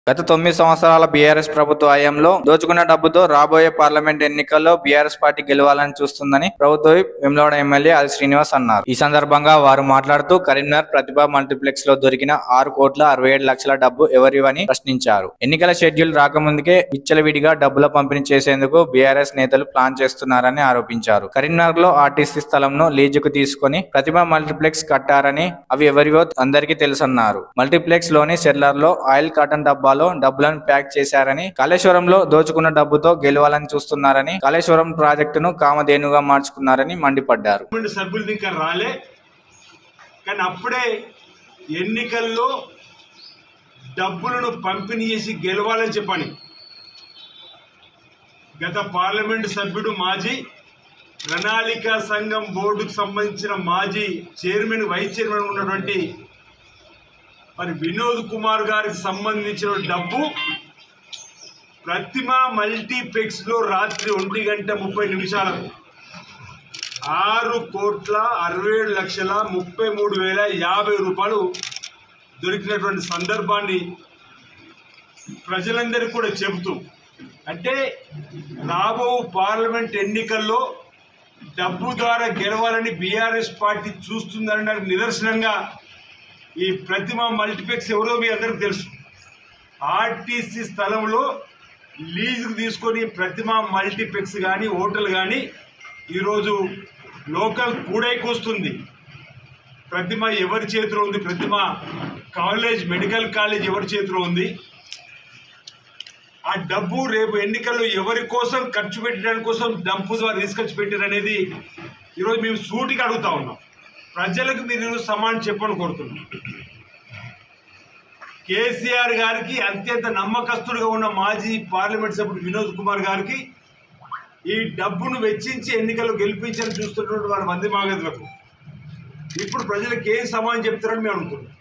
గత తొమ్మిది సంవత్సరాల బీఆర్ఎస్ ప్రభుత్వ హయాంలో దోచుకున్న డబ్బుతో రాబోయే పార్లమెంట్ ఎన్నికల్లో బీఆర్ఎస్ పార్టీ గెలవాలని చూస్తుందని ప్రభుత్వ విప్ వెమ్లవాడ ఎమ్మెల్యే ఆది శ్రీనివాస్ అన్నారు ఈ సందర్భంగా వారు మాట్లాడుతూ కరీంనగర్ ప్రతిభ మల్టీప్లెక్స్ లో దొరికిన ఆరు కోట్ల అరవై ఏడు లక్షల డబ్బు ఎవరివని ప్రశ్నించారు ఎన్నికల షెడ్యూల్ రాకముందుకే విచ్చలవిడిగా డబ్బుల పంపిణీ చేసేందుకు బీఆర్ఎస్ నేతలు ప్లాన్ చేస్తున్నారని ఆరోపించారు కరీంనగర్ లో ఆర్టీసీ స్థలంను లీజుకు తీసుకొని ప్రతిభ మల్టీప్లెక్స్ కట్టారని అవి ఎవరివో అందరికీ తెలుసన్నారు మల్టీప్లెక్స్ లోని సెర్లర్ లో ఆయిల్ కాటన్ డబ్బాలో డబ్బులను ప్యాక్ చేశారని కాళేశ్వరంలో దోచుకున్న డబ్బుతో గెలవాలని చూస్తున్నారని కాళేశ్వరం ప్రాజెక్టును కామధేనుగా మార్చుకున్నారని మండిపడ్డారు పార్లమెంట్ సభ్యులు ఇంకా రాలే కానీ అప్పుడే ఎన్నికల్లో డబ్బులను పంపిణీ చేసి గెలవాలని చెప్పని గత పార్లమెంట్ సభ్యుడు మాజీ ప్రణాళిక సంఘం బోర్డుకు సంబంధించిన మాజీ చైర్మన్ వైస్ చైర్మన్ ఉన్నటువంటి మరి వినోద్ కుమార్ గారికి సంబంధించిన డబ్బు ప్రతిమ మల్టీప్లెక్స్లో రాత్రి ఒంటి గంట ముప్పై నిమిషాలకు ఆరు కోట్ల అరవై ఏడు లక్షల ముప్పై మూడు వేల యాభై రూపాయలు దొరికినటువంటి సందర్భాన్ని ప్రజలందరికీ కూడా చెబుతూ అంటే రాబో పార్లమెంట్ ఎన్నికల్లో డబ్బు ద్వారా గెలవాలని బీఆర్ఎస్ పార్టీ చూస్తుందని నాకు నిదర్శనంగా ఈ ప్రతిమ మల్టీప్లెక్స్ ఎవరో మీ అందరికీ తెలుసు ఆర్టీసీ స్థలంలో లీజుకు తీసుకొని ప్రతిమ మల్టీప్లెక్స్ కానీ హోటల్ కానీ ఈరోజు లోకల్ కూడైకొస్తుంది ప్రతిమ ఎవరి చేతిలో ఉంది ప్రతిమ కాలేజ్ మెడికల్ కాలేజ్ ఎవరి చేతిలో ఉంది ఆ డబ్బు రేపు ఎన్నికల్లో ఎవరి కోసం ఖర్చు పెట్టడానికి కోసం డబ్బు ద్వారా తీసుకొచ్చి పెట్టారు అనేది ఈరోజు మేము సూటిగా అడుగుతా ఉన్నాం ప్రజలకు మీరు సమానం చెప్పని కోరుతున్నాం కేసీఆర్ గారికి అత్యంత నమ్మకస్తుడిగా ఉన్న మాజీ పార్లమెంట్ సభ్యుడు వినోద్ కుమార్ గారికి ఈ డబ్బును వెచ్చించి ఎన్నికల్లో గెలిపించని చూస్తున్నటువంటి వారి మంది మాగదులకు ఇప్పుడు ప్రజలకు ఏం సమానం చెప్తారని మేము అనుకుంటున్నాం